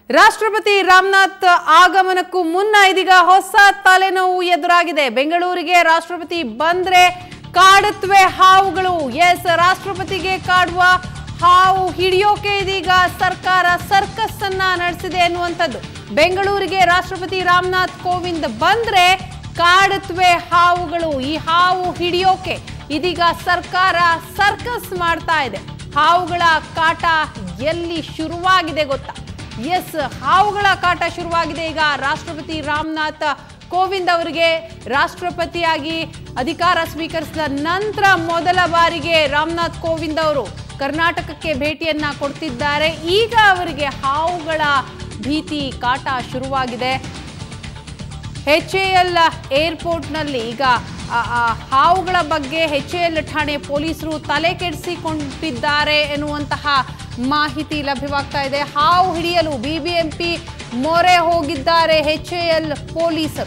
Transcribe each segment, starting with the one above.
ರಾಷ್ಟ್ರಪತಿ ರಾಮನಾಥ್ ಆಗಮನಕ್ಕೂ ಮುನ್ನ ಇದೀಗ ಹೊಸ ತಲೆನೋವು ಎದುರಾಗಿದೆ ಬೆಂಗಳೂರಿಗೆ ರಾಷ್ಟ್ರಪತಿ ಬಂದ್ರೆ ಕಾಡುತ್ತವೆ ಹಾವುಗಳು ಎಸ್ ರಾಷ್ಟ್ರಪತಿಗೆ ಕಾಡುವ ಹಾವು ಹಿಡಿಯೋಕೆ ಇದೀಗ ಸರ್ಕಾರ ಸರ್ಕಸ್ ಅನ್ನ ನಡೆಸಿದೆ ಎನ್ನುವಂಥದ್ದು ಬೆಂಗಳೂರಿಗೆ ರಾಷ್ಟ್ರಪತಿ ರಾಮನಾಥ್ ಕೋವಿಂದ್ ಬಂದ್ರೆ ಕಾಡುತ್ತವೆ ಹಾವುಗಳು ಈ ಹಾವು ಹಿಡಿಯೋಕೆ ಇದೀಗ ಸರ್ಕಾರ ಸರ್ಕಸ್ ಮಾಡ್ತಾ ಇದೆ ಹಾವುಗಳ ಕಾಟ ಎಲ್ಲಿ ಶುರುವಾಗಿದೆ ಗೊತ್ತಾ ಎಸ್ ಹಾವುಗಳ ಕಾಟ ಶುರುವಾಗಿದೆ ಈಗ ರಾಷ್ಟ್ರಪತಿ ರಾಮನಾಥ್ ಕೋವಿಂದ್ ಅವರಿಗೆ ರಾಷ್ಟ್ರಪತಿಯಾಗಿ ಅಧಿಕಾರ ಸ್ವೀಕರಿಸಿದ ನಂತರ ಮೊದಲ ಬಾರಿಗೆ ರಾಮನಾಥ್ ಕೋವಿಂದ್ ಅವರು ಕರ್ನಾಟಕಕ್ಕೆ ಭೇಟಿಯನ್ನ ಕೊಡ್ತಿದ್ದಾರೆ ಈಗ ಅವರಿಗೆ ಹಾವುಗಳ ಭೀತಿ ಕಾಟ ಶುರುವಾಗಿದೆ ಎಚ್ ಎ ಎಲ್ ಏರ್ಪೋರ್ಟ್ನಲ್ಲಿ ಈಗ ಆ, ಆ, ಹಾವುಗಳ ಬಗ್ಗೆ ಎಚ್ ಎ ಎಲ್ ಠಾಣೆ ಪೊಲೀಸರು ತಲೆ ಕೆಡಿಸಿಕೊಂಡಿದ್ದಾರೆ ಎನ್ನುವಂತಹ ಮಾಹಿತಿ ಲಭ್ಯವಾಗ್ತಾ ಇದೆ ಹಾವು ಹಿಡಿಯಲು ಬಿಬಿಎಂಪಿ ಮೊರೆ ಹೋಗಿದ್ದಾರೆ ಎಚ್ ಎ ಎಲ್ ಪೊಲೀಸರು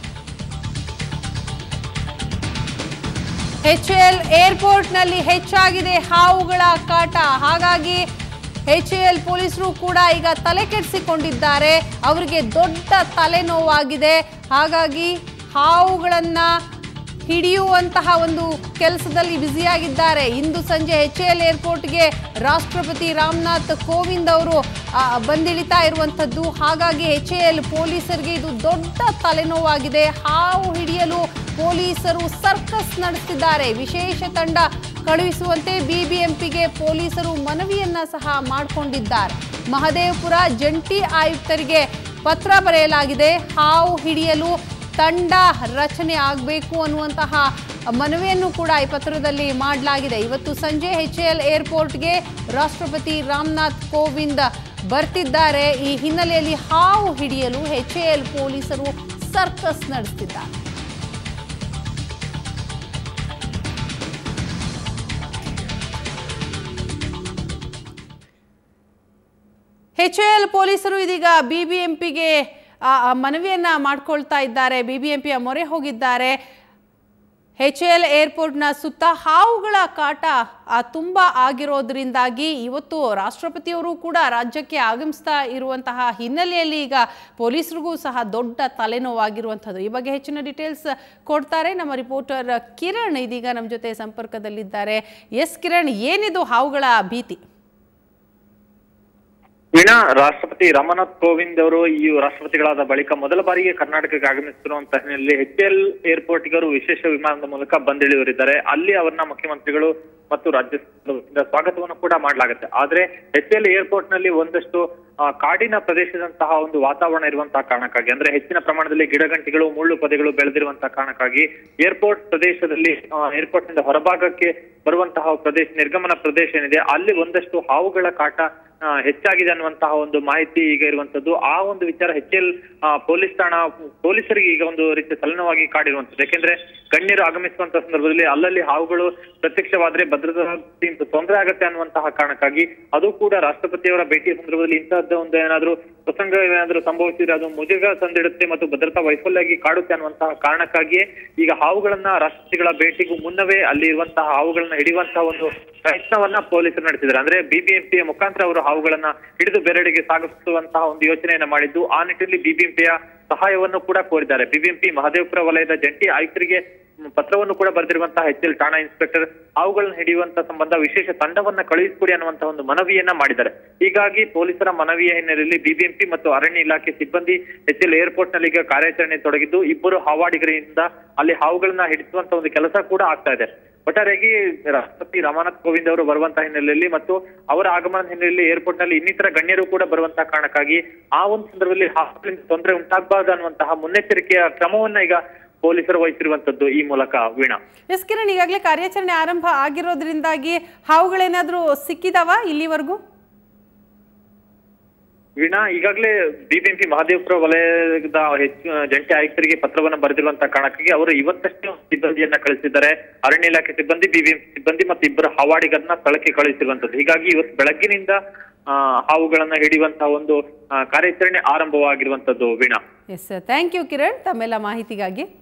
ಎಚ್ ಎಲ್ ಏರ್ಪೋರ್ಟ್ನಲ್ಲಿ ಹೆಚ್ಚಾಗಿದೆ ಹಾವುಗಳ ಕಾಟ ಹಾಗಾಗಿ ಎಚ್ ಎಲ್ ಪೊಲೀಸರು ಕೂಡ ಈಗ ತಲೆ ಕೆಡಿಸಿಕೊಂಡಿದ್ದಾರೆ ಅವರಿಗೆ ದೊಡ್ಡ ತಲೆನೋವಾಗಿದೆ ಹಾಗಾಗಿ ಹಾವುಗಳನ್ನ ಹಿಡಿಯುವಂತಹ ಒಂದು ಕೆಲಸದಲ್ಲಿ ಬ್ಯುಸಿಯಾಗಿದ್ದಾರೆ ಇಂದು ಸಂಜೆ ಎಚ್ ಎಲ್ ಏರ್ಪೋರ್ಟ್ಗೆ ರಾಷ್ಟ್ರಪತಿ ರಾಮನಾಥ್ ಕೋವಿಂದ್ ಅವರು ಆ, ಬಂದಿಳಿತಾ ಇರುವಂಥದ್ದು ಹಾಗಾಗಿ ಎಚ್ ಎಲ್ ಪೊಲೀಸರಿಗೆ ಇದು ದೊಡ್ಡ ತಲೆನೋವಾಗಿದೆ ಹಾವು ಹಿಡಿಯಲು ಪೊಲೀಸರು ಸರ್ಕಸ್ ನಡೆಸುತ್ತಿದ್ದಾರೆ ವಿಶೇಷ ತಂಡ ಕಳುಹಿಸುವಂತೆ ಬಿಬಿಎಂಪಿಗೆ ಪೊಲೀಸರು ಮನವಿಯನ್ನ ಸಹ ಮಾಡಿಕೊಂಡಿದ್ದಾರೆ ಮಹದೇವಪುರ ಜಂಟಿ ಆಯುಕ್ತರಿಗೆ ಪತ್ರ ಬರೆಯಲಾಗಿದೆ ಹಾವು ಹಿಡಿಯಲು ತಂಡ ರಚನೆ ಆಗಬೇಕು ಅನ್ನುವಂತಹ ಮನವಿಯನ್ನು ಕೂಡ ಈ ಪತ್ರದಲ್ಲಿ ಮಾಡಲಾಗಿದೆ ಇವತ್ತು ಸಂಜೆ ಎಚ್ ಎಲ್ ಏರ್ಪೋರ್ಟ್ಗೆ ರಾಷ್ಟ್ರಪತಿ ರಾಮನಾಥ್ ಕೋವಿಂದ್ ಬರ್ತಿದ್ದಾರೆ ಈ ಹಿನ್ನೆಲೆಯಲ್ಲಿ ಹಾವು ಹಿಡಿಯಲು ಎಚ್ ಎಲ್ ಪೊಲೀಸರು ಸರ್ಕಸ್ ನಡೆಸುತ್ತಿದ್ದಾರೆ ಎಚ್ ಎಲ್ ಪೊಲೀಸರು ಇದೀಗ ಬಿಬಿಎಂಪಿಗೆ ಮನವಿಯನ್ನ ಮಾಡ್ಕೊಳ್ತಾ ಇದ್ದಾರೆ ಬಿಬಿಎಂಪಿಯ ಮೊರೆ ಹೋಗಿದ್ದಾರೆ ಎಚ್ ಎಲ್ ಏರ್ಪೋರ್ಟ್ನ ಸುತ್ತ ಹಾವುಗಳ ಕಾಟ ಆ, ತುಂಬ ಆಗಿರೋದ್ರಿಂದಾಗಿ ಇವತ್ತು ರಾಷ್ಟ್ರಪತಿಯವರು ಕೂಡ ರಾಜ್ಯಕ್ಕೆ ಆಗಮಿಸ್ತಾ ಇರುವಂತಹ ಹಿನ್ನೆಲೆಯಲ್ಲಿ ಈಗ ಪೊಲೀಸರಿಗೂ ಸಹ ದೊಡ್ಡ ತಲೆನೋವಾಗಿರುವಂಥದ್ದು ಈ ಬಗ್ಗೆ ಹೆಚ್ಚಿನ ಡೀಟೇಲ್ಸ್ ಕೊಡ್ತಾರೆ ನಮ್ಮ ರಿಪೋರ್ಟರ್ ಕಿರಣ್ ಇದೀಗ ನಮ್ಮ ಜೊತೆ ಸಂಪರ್ಕದಲ್ಲಿದ್ದಾರೆ ಎಸ್ ಕಿರಣ್ ಏನಿದು ಹಾವುಗಳ ಭೀತಿ ವೀಣಾ ರಾಷ್ಟ್ರಪತಿ ರಾಮನಾಥ್ ಕೋವಿಂದ್ ಅವರು ಈ ರಾಷ್ಟ್ರಪತಿಗಳಾದ ಬಳಿಕ ಮೊದಲ ಬಾರಿಗೆ ಕರ್ನಾಟಕಕ್ಕೆ ಆಗಮಿಸುತ್ತಿರುವಂತಹ ಹಿನ್ನೆಲೆಯಲ್ಲಿ ಎಚ್ ಎಲ್ ಏರ್ಪೋರ್ಟ್ಗೆ ಅವರು ವಿಶೇಷ ವಿಮಾನದ ಮೂಲಕ ಬಂದಿಳಿಯವರಿದ್ದಾರೆ ಅಲ್ಲಿ ಅವರನ್ನ ಮುಖ್ಯಮಂತ್ರಿಗಳು ಮತ್ತು ರಾಜ್ಯ ಸರ್ಕಾರದಿಂದ ಸ್ವಾಗತವನ್ನು ಕೂಡ ಮಾಡಲಾಗುತ್ತೆ ಆದ್ರೆ ಎಚ್ ಎಲ್ ಏರ್ಪೋರ್ಟ್ ನಲ್ಲಿ ಒಂದಷ್ಟು ಆ, ಕಾಡಿನ ಪ್ರದೇಶದಂತಹ ಒಂದು ವಾತಾವರಣ ಇರುವಂತಹ ಕಾರಣಕ್ಕಾಗಿ ಅಂದ್ರೆ ಹೆಚ್ಚಿನ ಪ್ರಮಾಣದಲ್ಲಿ ಗಿಡಗಂಟಿಗಳು ಮುಳ್ಳು ಪೊದೆಗಳು ಬೆಳೆದಿರುವಂತಹ ಕಾರಣಕ್ಕಾಗಿ ಏರ್ಪೋರ್ಟ್ ಪ್ರದೇಶದಲ್ಲಿ ಏರ್ಪೋರ್ಟ್ ನಿಂದ ಹೊರಭಾಗಕ್ಕೆ ಬರುವಂತಹ ಪ್ರದೇಶ ನಿರ್ಗಮನ ಪ್ರದೇಶ ಏನಿದೆ ಅಲ್ಲಿ ಒಂದಷ್ಟು ಹಾವುಗಳ ಕಾಟ ಆ, ಹೆಚ್ಚಾಗಿದೆ ಅನ್ನುವಂತಹ ಒಂದು ಮಾಹಿತಿ ಈಗ ಇರುವಂತದ್ದು ಆ ಒಂದು ವಿಚಾರ ಎಚ್ ಎಲ್ ಪೊಲೀಸ್ ಠಾಣಾ ಪೊಲೀಸರಿಗೆ ಈಗ ಒಂದು ರೀತಿಯ ತಲೆನೋವಾಗಿ ಕಾಡಿರುವಂತದ್ದು ಯಾಕೆಂದ್ರೆ ಗಣ್ಯರು ಆಗಮಿಸುವಂತಹ ಸಂದರ್ಭದಲ್ಲಿ ಅಲ್ಲಲ್ಲಿ ಹಾವುಗಳು ಪ್ರತ್ಯಕ್ಷವಾದ್ರೆ ಭದ್ರತಾ ತೊಂದರೆ ಆಗುತ್ತೆ ಅನ್ನುವಂತಹ ಕಾರಣಕ್ಕಾಗಿ ಅದು ಕೂಡ ರಾಷ್ಟ್ರಪತಿಯವರ ಭೇಟಿಯ ಸಂದರ್ಭದಲ್ಲಿ ಇಂತಹದ್ದು ಒಂದು ಏನಾದ್ರೂ ಪ್ರಸಂಗ ಏನಾದ್ರೂ ಸಂಭವಿಸಿದ್ರೆ ಅದು ಮುಜುಗ ತಂದಿಡುತ್ತೆ ಮತ್ತು ಭದ್ರತಾ ವೈಫಲ್ಯಾಗಿ ಕಾಡುತ್ತೆ ಅನ್ನುವಂತಹ ಕಾರಣಕ್ಕಾಗಿಯೇ ಈಗ ಹಾವುಗಳನ್ನ ರಾಷ್ಟ್ರಪತಿಗಳ ಭೇಟಿಗೂ ಮುನ್ನವೇ ಅಲ್ಲಿ ಇರುವಂತಹ ಹಾವುಗಳನ್ನ ಹಿಡಿಯುವಂತಹ ಒಂದು ಪ್ರಯತ್ನವನ್ನ ಪೊಲೀಸರು ನಡೆಸಿದ್ದಾರೆ ಅಂದ್ರೆ ಬಿಬಿಎಂಪಿಯ ಮುಖಾಂತರ ಅವರು ಹಾವುಗಳನ್ನ ಹಿಡಿದು ಬೇರೆಡೆಗೆ ಸಾಗಿಸುವಂತಹ ಒಂದು ಯೋಚನೆಯನ್ನ ಮಾಡಿದ್ದು ಆ ನಿಟ್ಟಿನಲ್ಲಿ ಬಿಬಿಎಂಪಿಯ ಸಹಾಯವನ್ನು ಕೂಡ ಕೋರಿದ್ದಾರೆ ಬಿಬಿಎಂಪಿ ಮಹದೇವಪುರ ವಲಯದ ಜಂಟಿ ಆಯುಕ್ತರಿಗೆ ಮ್, ಪತ್ರವನ್ನು ಕೂಡ ಬರೆದಿರುವಂತಹ ಎಚ್ ಎಲ್ ಠಾಣಾ ಇನ್ಸ್ಪೆಕ್ಟರ್ ಅವುಗಳನ್ನ ಹಿಡಿಯುವಂತ ಸಂಬಂಧ ವಿಶೇಷ ತಂಡವನ್ನ ಕಳುಹಿಸಿಕೊಡಿ ಅನ್ನುವಂತಹ ಒಂದು ಮನವಿಯನ್ನ ಮಾಡಿದ್ದಾರೆ ಹೀಗಾಗಿ ಪೊಲೀಸರ ಮನವಿಯ ಹಿನ್ನೆಲೆಯಲ್ಲಿ ಬಿಬಿಎಂಪಿ ಮತ್ತು ಅರಣ್ಯ ಇಲಾಖೆ ಸಿಬ್ಬಂದಿ ಎಚ್ ಎಲ್ ಏರ್ಪೋರ್ಟ್ ನಲ್ಲಿ ಈಗ ಕಾರ್ಯಾಚರಣೆ ತೊಡಗಿದ್ದು ಇಬ್ಬರು ಹಾವಾಡಿಗರಿಂದ ಅಲ್ಲಿ ಹಾವುಗಳನ್ನ ಹಿಡಿಸುವಂತ ಒಂದು ಕೆಲಸ ಕೂಡ ಆಗ್ತಾ ಇದೆ ಒಟ್ಟಾರೆಯಾಗಿ ರಾಷ್ಟ್ರಪತಿ ರಾಮನಾಥ್ ಕೋವಿಂದ್ ಅವರು ಬರುವಂತಹ ಹಿನ್ನೆಲೆಯಲ್ಲಿ ಮತ್ತು ಅವರ ಆಗಮನದ ಹಿನ್ನೆಲೆಯಲ್ಲಿ ಏರ್ಪೋರ್ಟ್ ನಲ್ಲಿ ಇನ್ನಿತರ ಗಣ್ಯರು ಕೂಡ ಬರುವಂತಹ ಕಾರಣಕ್ಕಾಗಿ ಆ ಒಂದು ಸಂದರ್ಭದಲ್ಲಿ ಹಾವುಗಳಿಂದ ತೊಂದರೆ ಉಂಟಾಗಬಾರದು ಅನ್ನುವಂತಹ ಮುನ್ನೆಚ್ಚರಿಕೆಯ ಕ್ರಮವನ್ನ ಈಗ ಪೊಲೀಸರು ವಹಿಸಿರುವಂತದ್ದು ಈ ಮೂಲಕ ವೀಣಾ ಎಸ್ ಕಿರಣ್ ಈಗಾಗಲೇ ಕಾರ್ಯಾಚರಣೆ ಆರಂಭ ಆಗಿರೋದ್ರಿಂದಾಗಿ ಹಾವುಗಳೇನಾದರೂ ಸಿಕ್ಕಿದಾವ ಇಲ್ಲಿವರೆಗೂ ವೀಣಾ ಈಗಾಗಲೇ ಬಿಬಿಎಂಪಿ ಮಹದೇವಪುರ ವಲಯದ ಹೆಚ್ಚು ಜಂಟಿ ಆಯುಕ್ತರಿಗೆ ಪತ್ರವನ್ನ ಬರೆದಿರುವಂತಹ ಕಾರಣಕ್ಕಾಗಿ ಅವರು ಇವತ್ತಷ್ಟೇ ಒಂದು ಸಿಬ್ಬಂದಿಯನ್ನ ಕಳಿಸಿದ್ದಾರೆ ಅರಣ್ಯ ಇಲಾಖೆ ಸಿಬ್ಬಂದಿ ಬಿಬಿಎಂಪಿ ಸಿಬ್ಬಂದಿ ಮತ್ತು ಇಬ್ಬರು ಹಾವಾಡಿಗರನ್ನ ಸ್ಥಳಕ್ಕೆ ಕಳುಹಿಸಿರುವಂತದ್ದು ಹೀಗಾಗಿ ಇವತ್ತು ಬೆಳಗ್ಗಿನಿಂದ ಆ, ಹಾವುಗಳನ್ನ ಹಿಡಿಯುವಂತಹ ಒಂದು ಆ, ಕಾರ್ಯಾಚರಣೆ ಆರಂಭವಾಗಿರುವಂತದ್ದು Veena S thank you Kiran ತಮ್ಮೆಲ್ಲ ಮಾಹಿತಿಗಾಗಿ